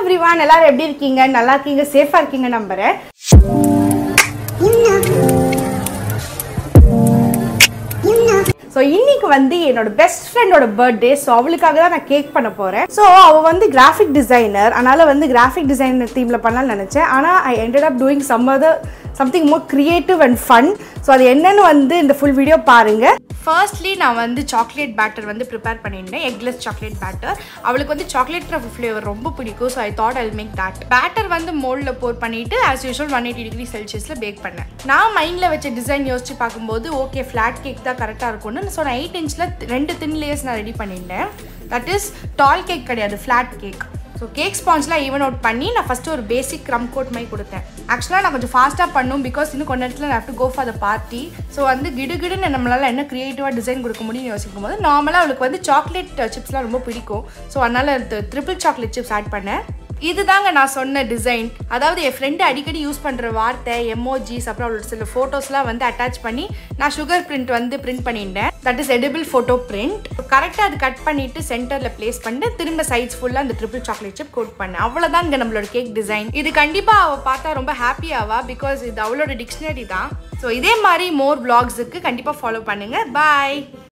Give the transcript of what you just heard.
everyone எல்லாரும் எப்படி இருக்கீங்க நல்லா இருக்கீங்க சேஃபா இருக்கீங்க நம்புறேன் ஸோ இன்னைக்கு வந்து என்னோட பெஸ்ட் ஃப்ரெண்டோட பர்த்டே ஸோ அவளுக்காக தான் நான் கேக் பண்ண போகிறேன் ஸோ அவள் வந்து கிராஃபிக் டிசைனர் அதனால் வந்து கிராஃபிக் டிசைனர் தீமில் பண்ணலாம்னு நினச்சேன் ஆனால் I ended up doing some other something more creative and fun so அது என்னன்னு வந்து இந்த ஃபுல் வீடியோ பாருங்கள் ஃபர்ஸ்ட்லி நான் வந்து சாக்லேட் பேட்டர் வந்து ப்ரிப்பேர் பண்ணியிருந்தேன் எக்லெஸ் சாக்லேட் பேட்டர் அவளுக்கு வந்து சாக்லேட் ஃப்ளேவர் ரொம்ப பிடிக்கும் so I thought I make that batter வந்து மோல்டில் போர் பண்ணிட்டு as usual one eighty degree செல்சியஸில் பேக் பண்ணேன் நான் மைண்டில் வச்ச டிசைன் யோசிச்சு பார்க்கும்போது ஓகே ஃப்ளாட் கேக் தான் கரெக்டாக இருக்கும்னு ஸோ நான் எயிட் இன்ச்சில் ரெண்டு தின் லேயர்ஸ் நான் ரெடி பண்ணியிருந்தேன் தட் இஸ் டால் கேக் கிடையாது ஃப்ளாட் கேக் ஸோ கேக் ஸ்பான்ஸ்லாம் ஈவன் அவுட் பண்ணி நான் ஃபஸ்ட்டு ஒரு பேசிக் க்ரம் கோட் மாதிரி கொடுத்தேன் ஆக்சுவலாக நான் கொஞ்சம் ஃபாஸ்ட்டாக பண்ணும் பிகாஸ் இன்னும் கொஞ்ச நேரத்தில் நான் to go for the party so வந்து கிடுகிடுன்னு நம்மளால் என்ன க்ரியேட்டிவாக டிசைன் கொடுக்க முடியும்னு யோசிக்கும் போது நார்மலாக அவளுக்கு வந்து சாக்லேட் சிப்ஸ்லாம் ரொம்ப பிடிக்கும் ஸோ அதனால் ட்ரிபிள் சாக்லேட் சிப்ஸ் ஆட் பண்ணேன் இதுதாங்க நான் சொன்ன டிசைன் அதாவது என் ஃப்ரெண்டு அடிக்கடி யூஸ் பண்ணுற வார்த்தை எமோஜிஸ் அப்புறம் அவளோட சில ஃபோட்டோஸ்லாம் வந்து அட்டாச் பண்ணி நான் சுகர் பிரிண்ட் வந்து பிரிண்ட் பண்ணிட்டேன் that is edible photo print கரெக்டாக அது கட் பண்ணிட்டு சென்டரில் ப்ளேஸ் பண்ணிட்டு திரும்ப சைட்ஸ் ஃபுல்லாக அந்த ட்ரிபிள் சாக்லேட் சிப் கோட் பண்ணேன் அவ்வளோதான் இங்கே நம்மளோட கேக் டிசைன் இது கண்டிப்பாக அவள் பார்த்தா ரொம்ப ஹாப்பி ஆவா பிகாஸ் இது அவளோட டிக்ஷனரி தான் ஸோ இதே மாதிரி மோர் vlogsக்கு கண்டிப்பாக ஃபாலோ பண்ணுங்கள் பாய்